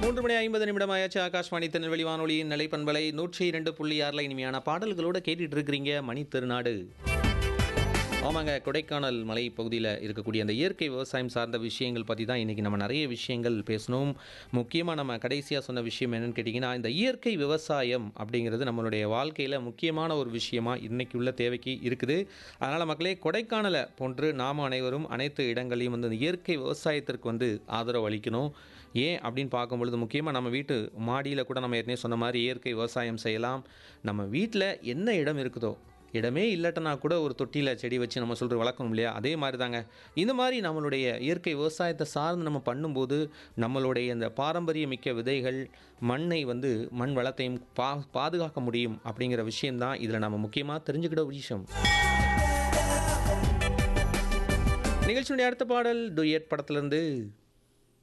மூன்று மணி ஐம்பது நிமிடம் ஆயாச்சு ஆகாஷ்வாணி திருநெல்வேலி வானொலியின் நிலைப்பண்பலை நூற்றி இரண்டு புள்ளி ஆறில் இனிமையான பாடல்களோட கேட்டுட்டு இருக்கிறீங்க மணி திருநாடு ஆமாங்க கொடைக்கானல் மலை பகுதியில் இருக்கக்கூடிய அந்த இயற்கை விவசாயம் சார்ந்த விஷயங்கள் பற்றி தான் இன்றைக்கி நம்ம நிறைய விஷயங்கள் பேசணும் முக்கியமாக நம்ம கடைசியாக சொன்ன விஷயம் என்னென்னு கேட்டிங்கன்னா இந்த இயற்கை விவசாயம் அப்படிங்கிறது நம்மளுடைய வாழ்க்கையில் முக்கியமான ஒரு விஷயமா இன்னைக்கு உள்ள தேவைக்கு இருக்குது அதனால் மக்களே கொடைக்கானலை போன்று நாம் அனைவரும் அனைத்து இடங்களையும் வந்து இந்த இயற்கை விவசாயத்திற்கு வந்து ஆதரவு அளிக்கணும் ஏன் அப்படின்னு பார்க்கும்பொழுது முக்கியமாக நம்ம வீட்டு மாடியில் கூட நம்ம ஏற்கனவே சொன்ன மாதிரி இயற்கை விவசாயம் செய்யலாம் நம்ம வீட்டில் என்ன இடம் இருக்குதோ இடமே இல்லட்டனா கூட ஒரு தொட்டியில் செடி வச்சு நம்ம சொல்கிற வளர்க்கணும் இல்லையா அதே மாதிரி தாங்க இந்த மாதிரி நம்மளுடைய இயற்கை விவசாயத்தை சார்ந்து நம்ம பண்ணும்போது நம்மளுடைய இந்த பாரம்பரிய மிக்க விதைகள் மண்ணை வந்து மண் வளத்தையும் பா பாதுகாக்க முடியும் அப்படிங்கிற விஷயம்தான் இதில் நம்ம முக்கியமாக தெரிஞ்சுக்கிட்ட ஒரு விஷயம் நிகழ்ச்சியுடைய அடுத்த பாடல் டுயட் படத்திலிருந்து